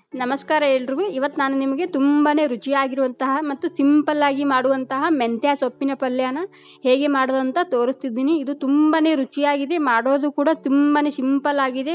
ನಮಸ್ಕಾರ ಎಲ್ರಿಗೂ ಇವತ್ತು ನಾನು ನಿಮಗೆ ತುಂಬಾ ರುಚಿಯಾಗಿರುವಂತಹ ಮತ್ತು ಸಿಂಪಲ್ಲಾಗಿ ಮಾಡುವಂತಹ ಮೆಂತ್ಯ ಸೊಪ್ಪಿನ ಪಲ್ಯನ ಹೇಗೆ ಮಾಡೋದು ಅಂತ ತೋರಿಸ್ತಿದ್ದೀನಿ ಇದು ತುಂಬಾ ರುಚಿಯಾಗಿದೆ ಮಾಡೋದು ಕೂಡ ತುಂಬಾ ಸಿಂಪಲ್ ಆಗಿದೆ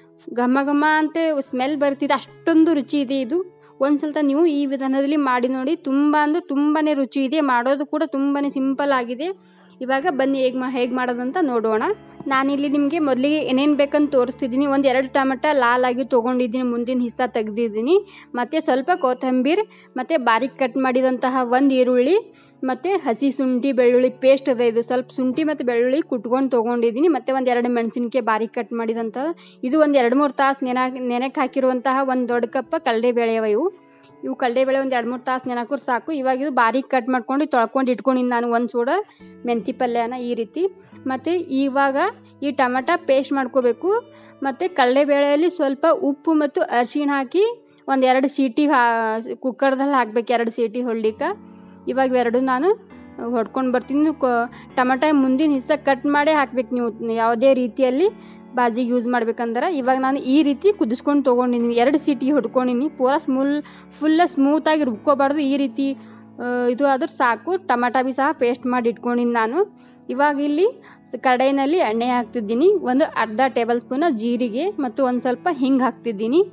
ಘಮ ಘಮ ಅಂತ ಸ್ಮೆಲ್ ಬರ್ತಿದೆ ಅಷ್ಟೊಂದು ರುಚಿ ಇದೆ ಇದು ಒಂದ್ಸಲ ನೀವು ಈ ವಿಧಾನದಲ್ಲಿ ಮಾಡಿ ನೋಡಿ ತುಂಬ ಅಂದರೆ ತುಂಬಾ ರುಚಿ ಇದೆ ಮಾಡೋದು ಕೂಡ ತುಂಬಾ ಸಿಂಪಲ್ ಆಗಿದೆ ಇವಾಗ ಬನ್ನಿ ಹೇಗೆ ಮಾ ಹೇಗೆ ಮಾಡೋದು ಅಂತ ನೋಡೋಣ ನಾನಿಲ್ಲಿ ನಿಮಗೆ ಮೊದಲಿಗೆ ಏನೇನು ಬೇಕಂತ ತೋರಿಸ್ತಿದ್ದೀನಿ ಒಂದು ಎರಡು ಟಮಟ ಲಾಲ್ ಆಗಿ ತೊಗೊಂಡಿದ್ದೀನಿ ಮುಂದಿನ ಹಿಸ್ಸ ತೆಗ್ದಿದ್ದೀನಿ ಮತ್ತು ಸ್ವಲ್ಪ ಕೊತ್ತಂಬರಿ ಮತ್ತು ಬಾರೀಕ್ ಕಟ್ ಮಾಡಿದಂತಹ ಒಂದು ಈರುಳ್ಳಿ ಮತ್ತು ಹಸಿ ಶುಂಠಿ ಬೆಳ್ಳುಳ್ಳಿ ಪೇಸ್ಟ್ ಅದ ಇದು ಸ್ವಲ್ಪ ಶುಂಠಿ ಮತ್ತು ಬೆಳ್ಳುಳ್ಳಿ ಕುಟ್ಕೊಂಡು ತೊಗೊಂಡಿದ್ದೀನಿ ಮತ್ತು ಒಂದು ಎರಡು ಮೆಣಸಿನ್ಕಾಯಿ ಬಾರೀಕ್ ಕಟ್ ಮಾಡಿದಂತಹ ಇದು ಒಂದು ಎರಡು ಮೂರು ತಾಸು ನೆನ ನೆನೆಗೆ ಹಾಕಿರುವಂತಹ ಒಂದು ದೊಡ್ಡ ಕಪ್ಪ ಕಡಲೆಬೇಳೆ ಅವ ಇವು ಇವು ಕಡಲೆಬೇಳೆ ಒಂದು ಎರಡು ಮೂರು ತಾಸು ನೆನಕೂರು ಸಾಕು ಇವಾಗ ಇದು ಬಾರೀಕ್ ಕಟ್ ಮಾಡ್ಕೊಂಡು ತೊಳ್ಕೊಂಡು ಇಟ್ಕೊಂಡಿನಿ ನಾನು ಒಂದು ಸೂಡ ಮೆಂತಿ ಪಲ್ಯನ ಈ ರೀತಿ ಮತ್ತು ಇವಾಗ ಈ ಟಮಟ ಪೇಸ್ಟ್ ಮಾಡ್ಕೋಬೇಕು ಮತ್ತು ಕಡಲೆಬೇಳೆಯಲ್ಲಿ ಸ್ವಲ್ಪ ಉಪ್ಪು ಮತ್ತು ಅರಿಶಿಣ ಹಾಕಿ ಒಂದು ಎರಡು ಸೀಟಿ ಹಾ ಕುಕ್ಕರ್ದಲ್ಲಿ ಹಾಕ್ಬೇಕು ಎರಡು ಸೀಟಿ ಹೊಡ್ಲಿಕ್ಕೆ ಇವಾಗ ಎರಡು ನಾನು ಹೊಡ್ಕೊಂಡು ಬರ್ತೀನಿ ಕೊ ಟಮಟ ಮುಂದಿನ ಹಿಸ್ಸ ಕಟ್ ಮಾಡೇ ಹಾಕ್ಬೇಕು ನೀವು ಯಾವುದೇ ರೀತಿಯಲ್ಲಿ ಬಾಜಿಗೆ ಯೂಸ್ ಮಾಡ್ಬೇಕಂದ್ರೆ ಇವಾಗ ನಾನು ಈ ರೀತಿ ಕುದಿಸ್ಕೊಂಡು ತೊಗೊಂಡಿದ್ದೀನಿ ಎರಡು ಸೀಟಿ ಹೊಡ್ಕೊಂಡಿನಿ ಪೂರಾ ಸ್ಮೂಲ್ ಫುಲ್ಲ ಸ್ಮೂತಾಗಿ ರುಬ್ಕೋಬಾರ್ದು ಈ ರೀತಿ ಇದು ಆದ್ರೆ ಸಾಕು ಟಮಾಟ ಬಿ ಸಹ ಪೇಸ್ಟ್ ಮಾಡಿ ಇಟ್ಕೊಂಡಿನಿ ನಾನು ಇವಾಗ ಇಲ್ಲಿ ಕಡಾಯಿನಲ್ಲಿ ಎಣ್ಣೆ ಹಾಕ್ತಿದ್ದೀನಿ ಒಂದು ಅರ್ಧ ಟೇಬಲ್ ಸ್ಪೂನ ಜೀರಿಗೆ ಮತ್ತು ಒಂದು ಸ್ವಲ್ಪ ಹಿಂಗೆ ಹಾಕ್ತಿದ್ದೀನಿ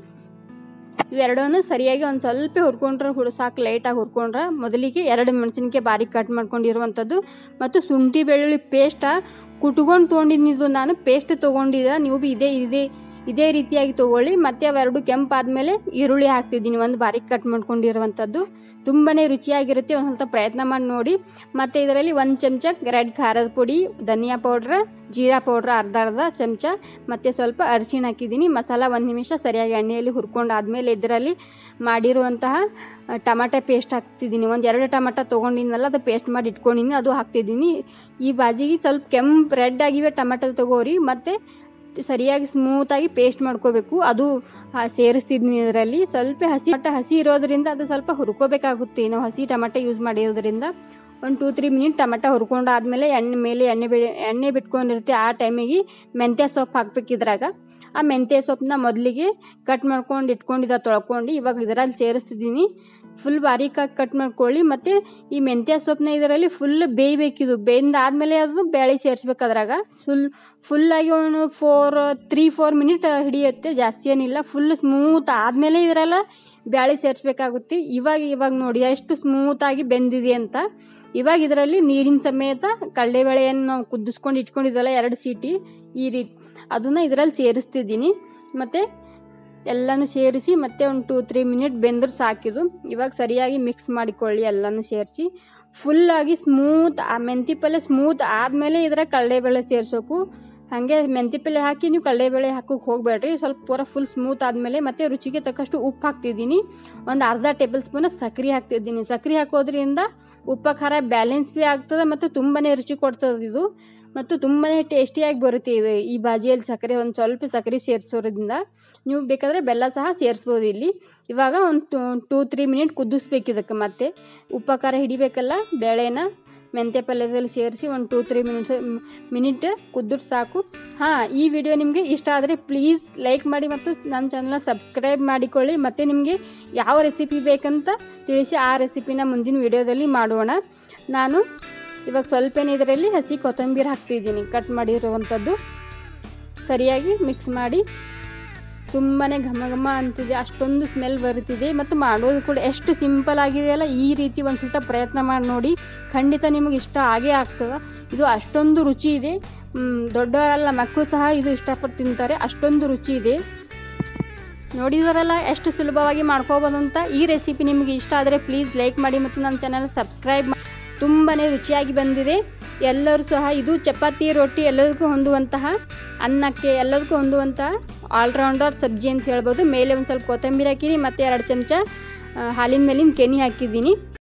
ಇವೆರಡನ್ನು ಸರಿಯಾಗಿ ಒಂದು ಸ್ವಲ್ಪ ಹುರ್ಕೊಂಡ್ರೆ ಹುಡು ಸಾಕು ಲೈಟಾಗಿ ಹುರ್ಕೊಂಡ್ರೆ ಮೊದಲಿಗೆ ಎರಡು ಮೆಣಸಿನ್ಕಾಯಿ ಬಾರೀಕ್ ಕಟ್ ಮಾಡ್ಕೊಂಡಿರುವಂಥದ್ದು ಮತ್ತು ಶುಂಠಿ ಬೆಳ್ಳುಳ್ಳಿ ಪೇಸ್ಟ ಕುಟ್ಕೊಂಡು ತೊಗೊಂಡಿದ್ದು ನಾನು ಪೇಸ್ಟ್ ತೊಗೊಂಡಿದ್ದೆ ನೀವು ಬಿ ಇದೇ ಇದೇ ಇದೇ ರೀತಿಯಾಗಿ ತೊಗೊಳ್ಳಿ ಮತ್ತು ಅವೆರಡು ಕೆಂಪಾದಮೇಲೆ ಈರುಳ್ಳಿ ಹಾಕ್ತಿದ್ದೀನಿ ಒಂದು ಬಾರೀಕ್ ಕಟ್ ಮಾಡ್ಕೊಂಡಿರುವಂಥದ್ದು ತುಂಬಾ ರುಚಿಯಾಗಿರುತ್ತೆ ಒಂದು ಸ್ವಲ್ಪ ಪ್ರಯತ್ನ ಮಾಡಿ ನೋಡಿ ಮತ್ತು ಇದರಲ್ಲಿ ಒಂದು ಚಮಚ ರೆಡ್ ಖಾರದ ಪುಡಿ ಧನಿಯಾ ಪೌಡ್ರ್ ಜೀರಾ ಪೌಡ್ರ್ ಅರ್ಧ ಅರ್ಧ ಚಮಚ ಮತ್ತು ಸ್ವಲ್ಪ ಅರಿಶಿಣ ಹಾಕಿದ್ದೀನಿ ಮಸಾಲ ಒಂದು ನಿಮಿಷ ಸರಿಯಾಗಿ ಎಣ್ಣೆಯಲ್ಲಿ ಹುರ್ಕೊಂಡಾದ್ಮೇಲೆ ಇದರಲ್ಲಿ ಮಾಡಿರುವಂತಹ ಟಮಾಟ ಪೇಸ್ಟ್ ಹಾಕ್ತಿದ್ದೀನಿ ಒಂದು ಎರಡು ಟಮಾಟ ತೊಗೊಂಡಿದ್ನಲ್ಲ ಅದು ಪೇಸ್ಟ್ ಮಾಡಿ ಇಟ್ಕೊಂಡಿನಿ ಅದು ಹಾಕ್ತಿದ್ದೀನಿ ಈ ಬಾಜಿಗೆ ಸ್ವಲ್ಪ ಕೆಂಪು ರೆಡ್ ಆಗಿವೆ ಟಮಾಟ ತೊಗೋರಿ ಮತ್ತು ಸರಿಯಾಗಿ ಸ್ಮೂತಾಗಿ ಪೇಸ್ಟ್ ಮಾಡ್ಕೋಬೇಕು ಅದು ಸೇರಿಸ್ತಿದ್ನಿ ಇದರಲ್ಲಿ ಸ್ವಲ್ಪ ಹಸಿ ಮಟ್ಟ ಹಸಿ ಇರೋದ್ರಿಂದ ಅದು ಸ್ವಲ್ಪ ಹುರ್ಕೋಬೇಕಾಗುತ್ತೆ ನಾವು ಹಸಿ ಟಮಾಟ ಯೂಸ್ ಮಾಡಿರೋದ್ರಿಂದ ಒಂದು ಟೂ ತ್ರೀ ಮಿನಿಟ್ ಟಮಾಟ ಹುರ್ಕೊಂಡು ಆದಮೇಲೆ ಎಣ್ಣೆ ಮೇಲೆ ಎಣ್ಣೆ ಬಿ ಎಣ್ಣೆ ಬಿಟ್ಕೊಂಡಿರುತ್ತೆ ಆ ಟೈಮಿಗೆ ಮೆಂತ್ಯ ಸೊಪ್ಪು ಹಾಕ್ಬೇಕು ಇದ್ರಾಗ ಆ ಮೆಂತ್ಯ ಸೊಪ್ಪನ್ನ ಮೊದಲಿಗೆ ಕಟ್ ಮಾಡ್ಕೊಂಡು ಇಟ್ಕೊಂಡಿದ್ದ ತೊಳ್ಕೊಂಡು ಇವಾಗ ಇದರಲ್ಲಿ ಸೇರಿಸ್ತಿದ್ದೀನಿ ಫುಲ್ ಬಾರೀಕಾಗಿ ಕಟ್ ಮಾಡ್ಕೊಳ್ಳಿ ಮತ್ತು ಈ ಮೆಂತ್ಯ ಸೊಪ್ಪನ್ನ ಇದರಲ್ಲಿ ಫುಲ್ ಬೇಯಬೇಕಿದು ಬೇಯ್ದಾದ್ಮೇಲೆ ಅದು ಬೇಳೆ ಸೇರಿಸ್ಬೇಕು ಅದ್ರಾಗ ಫುಲ್ ಫುಲ್ಲಾಗಿ ಒಂದು ಫೋರ್ ತ್ರೀ ಫೋರ್ ಮಿನಿಟ್ ಹಿಡಿಯುತ್ತೆ ಜಾಸ್ತಿ ಏನಿಲ್ಲ ಫುಲ್ ಸ್ಮೂತ್ ಆದಮೇಲೆ ಇದರೆಲ್ಲ ಬ್ಯಾಳೆ ಸೇರಿಸ್ಬೇಕಾಗುತ್ತೆ ಇವಾಗ ಇವಾಗ ನೋಡಿ ಎಷ್ಟು ಸ್ಮೂತಾಗಿ ಬೆಂದಿದೆ ಅಂತ ಇವಾಗ ಇದರಲ್ಲಿ ನೀರಿನ ಸಮೇತ ಕಡಲೆಬೇಳೆಯನ್ನು ನಾವು ಕುದಿಸ್ಕೊಂಡು ಇಟ್ಕೊಂಡಿದ್ದಲ್ಲ ಎರಡು ಸೀಟಿ ಈ ರೀತಿ ಅದನ್ನು ಇದರಲ್ಲಿ ಸೇರಿಸ್ತಿದ್ದೀನಿ ಮತ್ತು ಎಲ್ಲನೂ ಸೇರಿಸಿ ಮತ್ತೆ ಒಂದು ಟೂ ತ್ರೀ ಮಿನಿಟ್ ಬೆಂದ್ರೆ ಸಾಕಿದು ಇವಾಗ ಸರಿಯಾಗಿ ಮಿಕ್ಸ್ ಮಾಡಿಕೊಳ್ಳಿ ಎಲ್ಲನೂ ಸೇರಿಸಿ ಫುಲ್ಲಾಗಿ ಸ್ಮೂತ್ ಆ ಮೆಂತಿ ಪಲ್ಯ ಸ್ಮೂತ್ ಆದಮೇಲೆ ಇದರ ಕಡಲೆಬೇಳೆ ಸೇರಿಸ್ಬೇಕು ಹಾಗೆ ಮೆಂತಿ ಪಲ್ಯ ಹಾಕಿ ನೀವು ಕಡಲೆಬೇಳೆ ಹಾಕೋಕೆ ಹೋಗಬೇಡ್ರಿ ಸ್ವಲ್ಪ ಪೂರ ಫುಲ್ ಸ್ಮೂತ್ ಆದಮೇಲೆ ಮತ್ತೆ ರುಚಿಗೆ ತಕ್ಕಷ್ಟು ಉಪ್ಪು ಹಾಕ್ತಿದ್ದೀನಿ ಒಂದು ಅರ್ಧ ಟೇಬಲ್ ಸ್ಪೂನ್ ಸಕ್ಕರೆ ಹಾಕ್ತಿದ್ದೀನಿ ಸಕ್ಕರೆ ಹಾಕೋದ್ರಿಂದ ಉಪ್ಪು ಖಾರ ಬ್ಯಾಲೆನ್ಸ್ ಭೀ ಆಗ್ತದೆ ಮತ್ತು ತುಂಬಾ ರುಚಿ ಕೊಡ್ತದೆ ಇದು ಮತ್ತು ತುಂಬಾ ಟೇಸ್ಟಿಯಾಗಿ ಬರುತ್ತೆ ಇದು ಈ ಬಾಜಿಯಲ್ಲಿ ಸಕ್ಕರೆ ಒಂದು ಸ್ವಲ್ಪ ಸಕ್ಕರೆ ಸೇರಿಸೋದ್ರಿಂದ ನೀವು ಬೇಕಾದರೆ ಬೆಲ್ಲ ಸಹ ಸೇರಿಸ್ಬೋದು ಇಲ್ಲಿ ಇವಾಗ ಒಂದು ಟೂ ಟೂ ತ್ರೀ ಮಿನಿಟ್ ಕುದಿಸ್ಬೇಕು ಇದಕ್ಕೆ ಮತ್ತೆ ಉಪ್ಪು ಖಾರ ಹಿಡಿಬೇಕಲ್ಲ ಬೇಳೆನ ಮೆಂತ್ಯ ಪಲ್ಯದಲ್ಲಿ ಸೇರಿಸಿ ಒಂದು ಟೂ ತ್ರೀ ಮಿನಿಟ್ಸ್ ಮಿನಿಟ್ ಕುದ್ದರೆ ಸಾಕು ಹಾಂ ಈ ವಿಡಿಯೋ ನಿಮಗೆ ಇಷ್ಟ ಆದರೆ ಪ್ಲೀಸ್ ಲೈಕ್ ಮಾಡಿ ಮತ್ತು ನನ್ನ ಚಾನಲ್ನ ಸಬ್ಸ್ಕ್ರೈಬ್ ಮಾಡಿಕೊಳ್ಳಿ ಮತ್ತು ನಿಮಗೆ ಯಾವ ರೆಸಿಪಿ ಬೇಕಂತ ತಿಳಿಸಿ ಆ ರೆಸಿಪಿನ ಮುಂದಿನ ವಿಡಿಯೋದಲ್ಲಿ ಮಾಡೋಣ ನಾನು ಇವಾಗ ಸ್ವಲ್ಪನೇ ಇದರಲ್ಲಿ ಹಸಿ ಕೊತ್ತಂಬರಿ ಹಾಕ್ತಿದ್ದೀನಿ ಕಟ್ ಮಾಡಿರುವಂಥದ್ದು ಸರಿಯಾಗಿ ಮಿಕ್ಸ್ ಮಾಡಿ ತುಂಬಾ ಘಮ ಘಮ ಅಂತಿದೆ ಅಷ್ಟೊಂದು ಸ್ಮೆಲ್ ಬರುತ್ತಿದೆ ಮತ್ತು ಮಾಡೋದು ಕೂಡ ಎಷ್ಟು ಸಿಂಪಲ್ ಆಗಿದೆಯಲ್ಲ ಈ ರೀತಿ ಒಂದು ಸ್ವಲ್ಪ ಪ್ರಯತ್ನ ಮಾಡಿ ನೋಡಿ ಖಂಡಿತ ನಿಮಗೆ ಇಷ್ಟ ಆಗೇ ಆಗ್ತದೆ ಇದು ಅಷ್ಟೊಂದು ರುಚಿ ಇದೆ ದೊಡ್ಡವರಲ್ಲ ಮಕ್ಕಳು ಸಹ ಇದು ಇಷ್ಟಪಟ್ಟು ತಿಂತಾರೆ ಅಷ್ಟೊಂದು ರುಚಿ ಇದೆ ನೋಡಿದಾರಲ್ಲ ಎಷ್ಟು ಸುಲಭವಾಗಿ ಮಾಡ್ಕೋಬೋದು ಅಂತ ಈ ರೆಸಿಪಿ ನಿಮಗೆ ಇಷ್ಟ ಆದರೆ ಪ್ಲೀಸ್ ಲೈಕ್ ಮಾಡಿ ಮತ್ತು ನಮ್ಮ ಚಾನಲ್ ಸಬ್ಸ್ಕ್ರೈಬ್ ಮಾಡಿ ತುಂಬಾ ರುಚಿಯಾಗಿ ಬಂದಿದೆ ಎಲ್ಲರೂ ಸಹ ಇದು ಚಪಾತಿ ರೊಟ್ಟಿ ಎಲ್ಲದಕ್ಕೂ ಹೊಂದುವಂತಹ ಅನ್ನಕ್ಕೆ ಎಲ್ಲದಕ್ಕೂ ಹೊಂದುವಂತಹ ಆಲ್ರೌಂಡರ್ ಸಬ್ಜಿ ಅಂತ ಹೇಳ್ಬೋದು ಮೇಲೆ ಒಂದು ಸ್ವಲ್ಪ ಕೊತ್ತಂಬರಿ ಹಾಕಿದ್ದೀನಿ ಮತ್ತು ಎರಡು ಚಮಚ ಹಾಲಿನ ಮೇಲಿನ ಕೆನೆ ಹಾಕಿದ್ದೀನಿ